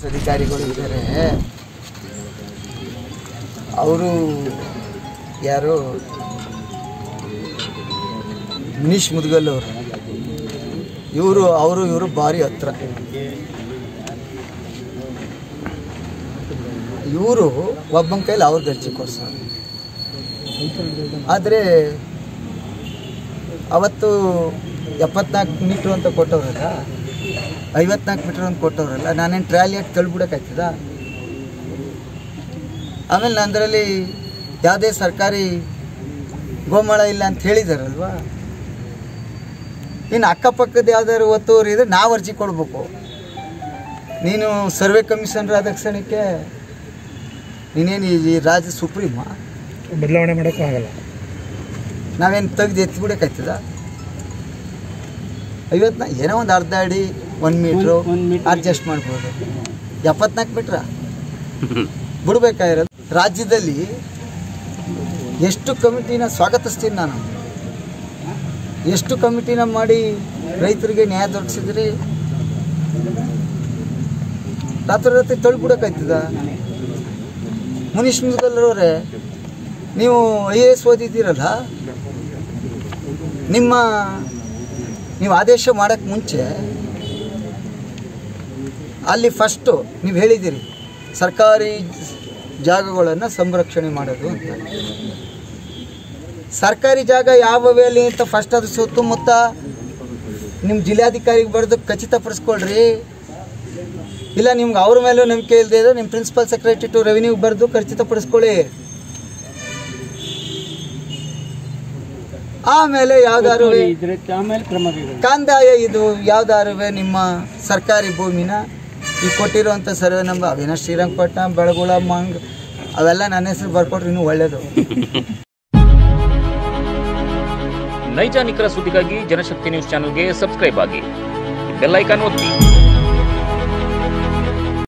ಅಧಿಕಾರಿಗಳು ಇದ್ದಾರೆ ಅವರು ಯಾರು ಮುನೀಶ್ ಮುದ್ಗಲ್ ಅವರು ಇವರು ಅವರು ಇವರು ಭಾರಿ ಹತ್ರ ಇವರು ಒಬ್ಬನ ಕೈಲಿ ಅವ್ರಿಗೆ ಅರ್ಜಿ ಕೊಡ್ಸೋರು ಆದರೆ ಅವತ್ತು ಎಪ್ಪತ್ನಾಲ್ಕು ಮೀಟ್ರು ಅಂತ ಕೊಟ್ಟವ್ರಲ್ಲ ಐವತ್ನಾಲ್ಕು ಮೀಟ್ರ್ ಅಂತ ಕೊಟ್ಟವ್ರಲ್ಲ ನಾನೇನು ಟ್ರಾಲಿ ಹಾಕಿ ತಳ್ಬಿಡೋಕ್ಕಾಯ್ತದ ಆಮೇಲೆ ನಂದರಲ್ಲಿ ಯಾವುದೇ ಸರ್ಕಾರಿ ಗೋಮಾಳ ಇಲ್ಲ ಅಂತ ಹೇಳಿದಾರಲ್ವಾ ಇನ್ನು ಅಕ್ಕಪಕ್ಕದ ಯಾವ್ದಾದ್ರು ಒತ್ತುವರಿ ಇದ್ರೆ ನಾವು ಅರ್ಜಿ ಕೊಡಬೇಕು ನೀನು ಸರ್ವೆ ಕಮಿಷನರ್ ಆದ ಕ್ಷಣಕ್ಕೆ ನೀನೇನು ಈ ರಾಜ್ಯ ಸುಪ್ರೀಮಾ ಬದಲಾವಣೆ ಮಾಡೋಕ್ಕೂ ಆಗಲ್ಲ ನಾವೇನು ತೆಗ್ದು ಎತ್ಬಿಡಕ್ಕಾಯ್ತದ ಐವತ್ನಾ ಏನೋ ಒಂದು ಅರ್ಧ ಅಡಿ ಒಂದು ಮೀಟ್ರು ಅಡ್ಜಸ್ಟ್ ಮಾಡ್ಬೋದು ಎಪ್ಪತ್ನಾಲ್ಕು ಮೀಟ್ರ ಬಿಡ್ಬೇಕಾಗಿರೋದು ರಾಜ್ಯದಲ್ಲಿ ಎಷ್ಟು ಕಮಿಟಿನ ಸ್ವಾಗತಿಸ್ತೀನಿ ನಾನು ಎಷ್ಟು ಕಮಿಟಿನ ಮಾಡಿ ರೈತರಿಗೆ ನ್ಯಾಯ ದೊರಕಿಸಿದ್ರಿ ರಾತ್ರಿ ರಾತ್ರಿ ತೊಳ್ಬಿಡಕ್ಕಾಯ್ತದ ಮುನೀಶ್ ಮುದ್ಗಲ್ರವ್ರೆ ನೀವು ಐ ಎ ಎಸ್ ಓದಿದ್ದೀರಲ್ಲ ನಿಮ್ಮ ನೀವು ಆದೇಶ ಮಾಡೋಕ್ಕೆ ಮುಂಚೆ ಅಲ್ಲಿ ಫಸ್ಟು ನೀವು ಹೇಳಿದ್ದೀರಿ ಸರ್ಕಾರಿ ಜಾಗಗಳನ್ನು ಸಂರಕ್ಷಣೆ ಮಾಡೋದು ಅಂತ ಸರ್ಕಾರಿ ಜಾಗ ಯಾವವೇ ಅಲ್ಲಿ ಅಂತ ಫಸ್ಟ್ ಅದು ಸುತ್ತಮುತ್ತ ನಿಮ್ಮ ಜಿಲ್ಲಾಧಿಕಾರಿಗೆ ಬರೆದು ಖಚಿತಪಡಿಸ್ಕೊಳ್ರಿ ಇಲ್ಲ ನಿಮ್ಗೆ ಅವ್ರ ಮೇಲೂ ನಂಬಿಕೆ ಇಲ್ಲದೆ ಇದ್ರೆ ನಿಮ್ಮ ಪ್ರಿನ್ಸಿಪಲ್ ಸೆಕ್ರೆಟರಿ ಟು ರೆವಿನ್ಯೂಗೆ ಬರೆದು ಖಚಿತಪಡಿಸ್ಕೊಳ್ಳಿ ಆಮೇಲೆ ಯಾವ್ದಾರು ಆಮೇಲೆ ಕ್ರಮ ಕೈಗೊಳ್ಳಿ ಕಂದಾಯ ಇದು ಯಾವ್ದಾರು ನಿಮ್ಮ ಸರ್ಕಾರಿ ಭೂಮಿನ ಈ ಕೊಟ್ಟಿರುವಂಥ ಸರ್ವೆ ನಂಬರ್ ಅವೇನೋ ಶ್ರೀರಂಗಪಟ್ಟಣ ಬೆಳಗುಳ ಮಂಗ್ ಅವೆಲ್ಲ ನನ್ನ ಹೆಸರು ಬರ್ಕೊಟ್ರೆ ಇನ್ನೂ ಒಳ್ಳೇದು ನೈಜ ನಿಖರ ಸುದ್ದಿಗಾಗಿ ಜನಶಕ್ತಿ ನ್ಯೂಸ್ ಚಾನೆಲ್ಗೆ ಸಬ್ಸ್ಕ್ರೈಬ್ ಆಗಿ ಬೆಲ್ ಐಕಾನ್ ಒತ್ತಿ